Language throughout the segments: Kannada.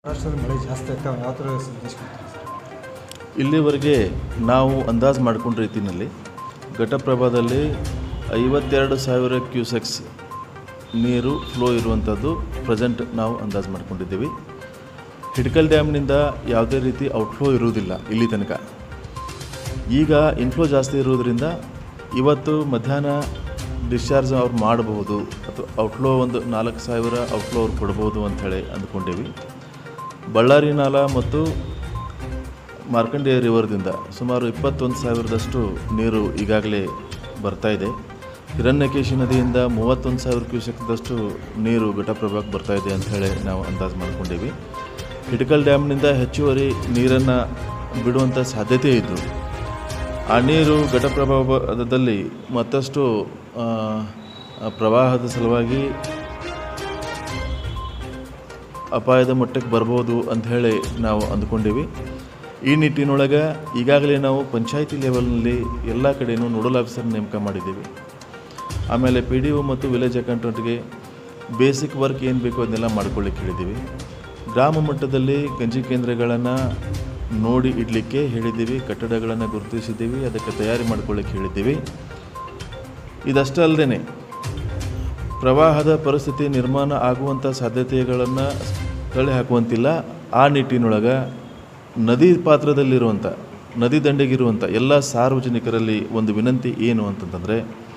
ಮಹಾರಾಷ್ಟ್ರದಲ್ಲಿ ಮಳೆ ಜಾಸ್ತಿ ಆಗ್ತಾವೆ ಯಾವ ಥರ ಸಂದೇಶ ಕೊಡ್ತೀರಿ ಸರ್ ಇಲ್ಲಿವರೆಗೆ ನಾವು ಅಂದಾಜು ಮಾಡ್ಕೊಂಡ ರೀತಿಯಲ್ಲಿ ಘಟಪ್ರಭಾದಲ್ಲಿ ಐವತ್ತೆರಡು ಸಾವಿರ ಕ್ಯೂಸೆಕ್ಸ್ ನೀರು ಫ್ಲೋ ಇರುವಂಥದ್ದು ಪ್ರೆಸೆಂಟ್ ನಾವು ಅಂದಾಜು ಮಾಡ್ಕೊಂಡಿದ್ದೀವಿ ಹಿಡ್ಕಲ್ ಡ್ಯಾಮ್ನಿಂದ ಯಾವುದೇ ರೀತಿ ಔಟ್ಫ್ಲೋ ಇರುವುದಿಲ್ಲ ಇಲ್ಲಿ ತನಕ ಈಗ ಇನ್ಫ್ಲೋ ಜಾಸ್ತಿ ಇರುವುದರಿಂದ ಇವತ್ತು ಮಧ್ಯಾಹ್ನ ಡಿಸ್ಚಾರ್ಜ್ ಅವ್ರು ಮಾಡಬಹುದು ಅಥವಾ ಔಟ್ಫ್ಲೋ ಒಂದು ನಾಲ್ಕು ಸಾವಿರ ಔಟ್ಫ್ಲೋ ಅವ್ರು ಕೊಡ್ಬೋದು ಅಂಥೇಳಿ ಅಂದ್ಕೊಂಡೇವಿ ಬಳ್ಳಾರಿ ನಾಲ ಮತ್ತು ಮಾರ್ಕಂಡೇಯ ರಿವರ್ದಿಂದ ಸುಮಾರು ಇಪ್ಪತ್ತೊಂದು ಸಾವಿರದಷ್ಟು ನೀರು ಈಗಾಗಲೇ ಬರ್ತಾ ಇದೆ ಹಿರಣ್ಯಕೇಶಿ ನದಿಯಿಂದ ಮೂವತ್ತೊಂದು ಸಾವಿರ ಕ್ಯೂಸೆಕ್ದಷ್ಟು ನೀರು ಘಟಪ್ರಭಾಕ್ಕೆ ಬರ್ತಾ ಇದೆ ಅಂತ ಹೇಳಿ ನಾವು ಅಂದಾಜು ಮಾಡ್ಕೊಂಡೀವಿ ಹಿಡಕಲ್ ಡ್ಯಾಮ್ನಿಂದ ಹೆಚ್ಚುವರಿ ನೀರನ್ನು ಬಿಡುವಂಥ ಸಾಧ್ಯತೆ ಇದ್ದು ಆ ನೀರು ಘಟಪ್ರಭಾವದಲ್ಲಿ ಮತ್ತಷ್ಟು ಆ, ಆ ಪ್ರವಾಹದ ಸಲುವಾಗಿ ಅಪಾಯದ ಮಟ್ಟಕ್ಕೆ ಬರ್ಬೋದು ಅಂಥೇಳಿ ನಾವು ಅಂದ್ಕೊಂಡೀವಿ ಈ ನಿಟ್ಟಿನೊಳಗೆ ಈಗಾಗಲೇ ನಾವು ಪಂಚಾಯತಿ ಲೆವೆಲ್ನಲ್ಲಿ ಎಲ್ಲ ಕಡೆಯೂ ನೋಡಲ್ ಆಫೀಸರ್ ನೇಮಕ ಮಾಡಿದ್ದೀವಿ ಆಮೇಲೆ ಪಿ ಡಿ ಒ ಮತ್ತು ವಿಲೇಜ್ ಅಕೌಂಟೆಂಟ್ಗೆ ಬೇಸಿಕ್ ವರ್ಕ್ ಏನು ಬೇಕೋ ಅದನ್ನೆಲ್ಲ ಮಾಡ್ಕೊಳ್ಳಿಕ್ಕೆ ಹೇಳಿದ್ದೀವಿ ಗ್ರಾಮ ಮಟ್ಟದಲ್ಲಿ ಗಂಜಿ ಕೇಂದ್ರಗಳನ್ನು ನೋಡಿ ಇಡಲಿಕ್ಕೆ ಹೇಳಿದ್ದೀವಿ ಕಟ್ಟಡಗಳನ್ನು ಗುರುತಿಸಿದ್ದೀವಿ ಅದಕ್ಕೆ ತಯಾರಿ ಮಾಡ್ಕೊಳ್ಳಿಕ್ಕೆ ಹೇಳಿದ್ದೀವಿ ಇದಷ್ಟೇ ಅಲ್ಲದೆ ಪ್ರವಾಹದ ಪರಿಸ್ಥಿತಿ ನಿರ್ಮಾಣ ಆಗುವಂಥ ಸಾಧ್ಯತೆಗಳನ್ನು ತಳ್ಳಿ ಹಾಕುವಂತಿಲ್ಲ ಆ ನಿಟ್ಟಿನೊಳಗೆ ನದಿ ಪಾತ್ರದಲ್ಲಿರುವಂಥ ನದಿ ದಂಡೆಗಿರುವಂಥ ಎಲ್ಲ ಸಾರ್ವಜನಿಕರಲ್ಲಿ ಒಂದು ವಿನಂತಿ ಏನು ಅಂತಂತಂದರೆ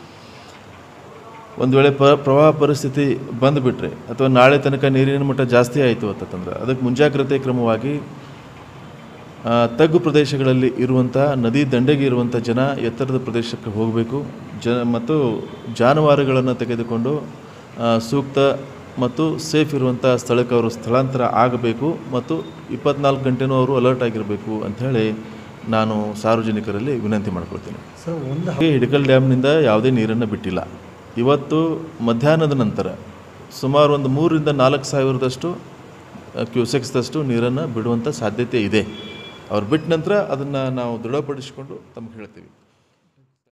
ಒಂದು ವೇಳೆ ಪ ಪ್ರವಾಹ ಪರಿಸ್ಥಿತಿ ಬಂದುಬಿಟ್ರೆ ಅಥವಾ ನಾಳೆ ತನಕ ನೀರಿನ ಮಟ್ಟ ಜಾಸ್ತಿ ಆಯಿತು ಅಂತಂದ್ರೆ ಅದಕ್ಕೆ ಮುಂಜಾಗ್ರತೆ ಕ್ರಮವಾಗಿ ಆ, ತಗ್ಗು ಪ್ರದೇಶಗಳಲ್ಲಿ ಇರುವಂಥ ನದಿ ದಂಡೆಗೆ ಇರುವಂಥ ಜನ ಎತ್ತರದ ಪ್ರದೇಶಕ್ಕೆ ಹೋಗಬೇಕು ಜ ಮತ್ತು ಜಾನುವಾರುಗಳನ್ನು ತೆಗೆದುಕೊಂಡು ಆ, ಸೂಕ್ತ ಮತ್ತು ಸೇಫ್ ಇರುವಂಥ ಸ್ಥಳಕ್ಕೆ ಅವರು ಸ್ಥಳಾಂತರ ಆಗಬೇಕು ಮತ್ತು ಇಪ್ಪತ್ನಾಲ್ಕು ಗಂಟೆನೂ ಅವರು ಅಲರ್ಟ್ ಆಗಿರಬೇಕು ಅಂಥೇಳಿ ನಾನು ಸಾರ್ವಜನಿಕರಲ್ಲಿ ವಿನಂತಿ ಮಾಡ್ಕೊಳ್ತೀನಿ ಸರ್ ಒಂದು ಹಾಗೆ ಹಿಡಕಲ್ ಡ್ಯಾಮ್ನಿಂದ ಯಾವುದೇ ನೀರನ್ನು ಬಿಟ್ಟಿಲ್ಲ ಇವತ್ತು ಮಧ್ಯಾಹ್ನದ ನಂತರ ಸುಮಾರು ಒಂದು ಮೂರರಿಂದ ನಾಲ್ಕು ಸಾವಿರದಷ್ಟು ಕ್ಯೂಸೆಕ್ಸ್ದಷ್ಟು ನೀರನ್ನು ಬಿಡುವಂಥ ಸಾಧ್ಯತೆ ಇದೆ ಅವ್ರು ಬಿಟ್ಟ ನಂತರ ಅದನ್ನು ನಾವು ದೃಢಪಡಿಸಿಕೊಂಡು ತಮಗೆ ಹೇಳ್ತೀವಿ